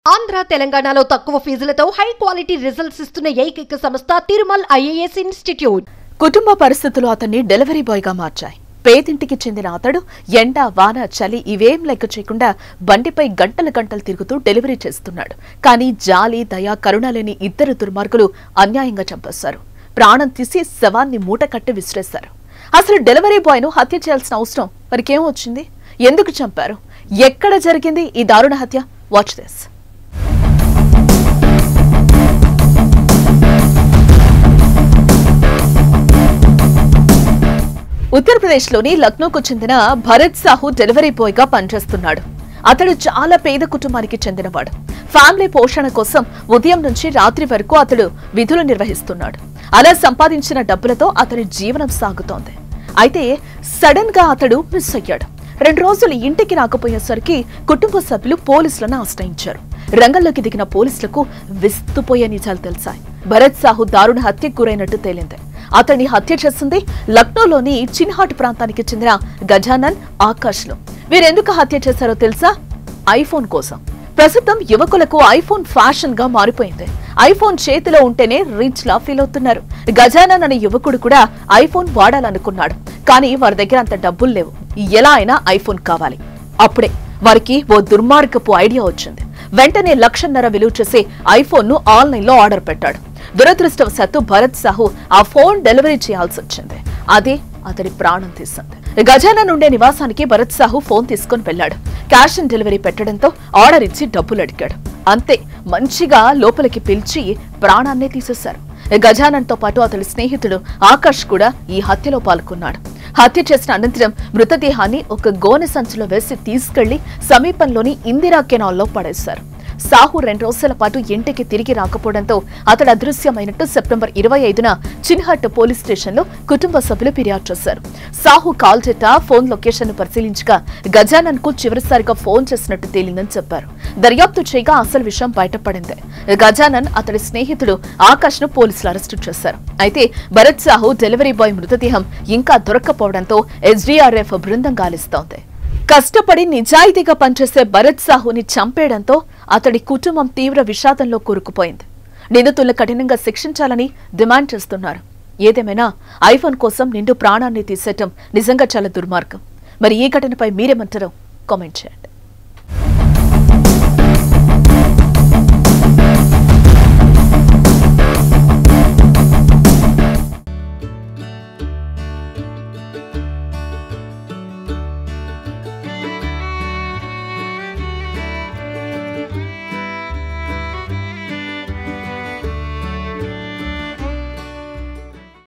ఆంధ్ర తెలంగాణలో తక్కువ ఫీజులతో high quality results ఇస్తున్న ఏకైక సంస్థ తిరుమల్ ఐఏఎస్ ఇన్స్టిట్యూట్ కుటుంబ పరిస్థితులు అతన్ని డెలివరీ బాయ్గా మార్చాయి పేదింటికి చెందిన అతడు ఎండ వాన చలి ఇవేం లెక్క చేయకుండా బండిపై గంటలు గంటలు తిరుగుతూ డెలివరీ చేస్తున్నాడు కానీ జాలి దయ కరుణ లేని ఇద్దరు దుర్మార్గులు అన్యాయంగా చంపేశారు ప్రాణం తీసి శవాన్ని మూట కట్టి విసిరేశారు అసలు డెలివరీ బాయ్ను హత్య చేయాల్సిన అవసరం మరికేం వచ్చింది ఎందుకు చంపారు ఎక్కడ జరిగింది ఈ దారుణ హత్య వాచ్ దిస్ ఉత్తరప్రదేశ్లోని లక్నోకు చెందిన భరత్ సాహు డెలివరీ బాయ్ గా పనిచేస్తున్నాడు అతడు చాలా పేద కుటుంబానికి చెందినవాడు ఫ్యామిలీ పోషణ కోసం ఉదయం నుంచి రాత్రి వరకు అతడు విధులు నిర్వహిస్తున్నాడు అలా సంపాదించిన డబ్బులతో అతని జీవనం సాగుతోంది అయితే సడన్ గా అతడు మిస్ అయ్యాడు రెండు రోజులు ఇంటికి రాకపోయేసరికి కుటుంబ సభ్యులు పోలీసులను ఆశ్రయించారు రంగంలోకి దిగిన పోలీసులకు విస్తుపోయే నిజాలు తెలిసాయి భరత్ సాహు దారుణ హత్యకు గురైనట్టు తేలింది అతన్ని హత్య చేసింది లక్నోలోని చిన్హాట్ ప్రాంతానికి చెందిన గజానన్ ఆకాష్లు వీరెందుకు హత్య చేశారో తెలుసా ఐఫోన్ కోసం ప్రస్తుతం యువకులకు ఐఫోన్ ఫ్యాషన్ గా మారిపోయింది ఐఫోన్ చేతిలో ఉంటేనే రిచ్ లా ఫీల్ అవుతున్నారు గజానన్ అనే యువకుడు కూడా ఐఫోన్ వాడాలనుకున్నాడు కానీ వారి దగ్గర అంత డబ్బులు లేవు ఎలా అయినా ఐఫోన్ కావాలి అప్పుడే వారికి ఓ దుర్మార్గపు ఐడియా వచ్చింది వెంటనే లక్షన్నర విలువ చేసే ఐఫోన్ ను ఆన్లైన్ లో ఆర్డర్ పెట్టాడు దురదృష్టవశాత్తు భరత్ సాహు ఆ ఫోన్ డెలివరీ చేయాల్సి వచ్చింది అదే అతడి ప్రాణం తీసింది గజానా ఉండే నివాసానికి భరత్ సాహు ఫోన్ తీసుకొని వెళ్ళాడు క్యాష్ ఆన్ డెలివరీ పెట్టడంతో ఆర్డర్ ఇచ్చి డబ్బులు అడిగాడు అంతే మంచిగా లోపలికి పిలిచి ప్రాణాన్నే తీసేశారు గజానన్తో పాటు అతడి స్నేహితుడు ఆకాష్ కూడా ఈ హత్యలో పాల్గొన్నాడు హత్య చేసిన అనంతరం మృతదేహాన్ని ఒక గోనె సంచిలో వేసి తీసుకెళ్లి సమీపంలోని ఇందిరా కెనాల్లో పడేశారు సాహు రెండు రోజుల పాటు ఇంటికి తిరిగి రాకపోవడంతో అతడు అదృశ్యమైనట్టు సెప్టెంబర్ ఇరవై ఐదున చిన్హట్ పోలీస్ స్టేషన్లో కుటుంబ సభ్యులు ఫిర్యాదు చేశారు సాహు కాల్ చేత ఫోన్ లొకేషన్ పరిశీలించగా గజానన్ కు చివరిసారిగా ఫోన్ చేసినట్టు తేలిందని చెప్పారు దర్యాప్తు చేయగా అసలు విషయం బయటపడింది గజానన్ అతడి స్నేహితుడు ఆకాష్ ను పోలీసులు అరెస్టు చేశారు అయితే భరత్ సాహు డెలివరీ బాయ్ మృతదేహం ఇంకా దొరక్కపోవడంతో ఎస్డీఆర్ఎఫ్ బృందం గాలిస్తోంది కష్టపడి నిజాయితీగా పనిచేసే భరత్ సాహుని చంపేయడంతో అతడి కుటుంబం తీవ్ర విషాదంలో కూరుకుపోయింది నిందితులను కఠినంగా శిక్షించాలని డిమాండ్ చేస్తున్నారు ఏదేమైనా ఐఫోన్ కోసం నిండు ప్రాణాన్ని తీసేయటం నిజంగా చాలా దుర్మార్గం మరి ఈ ఘటనపై మీరేమంటారో కామెంట్ చేయండి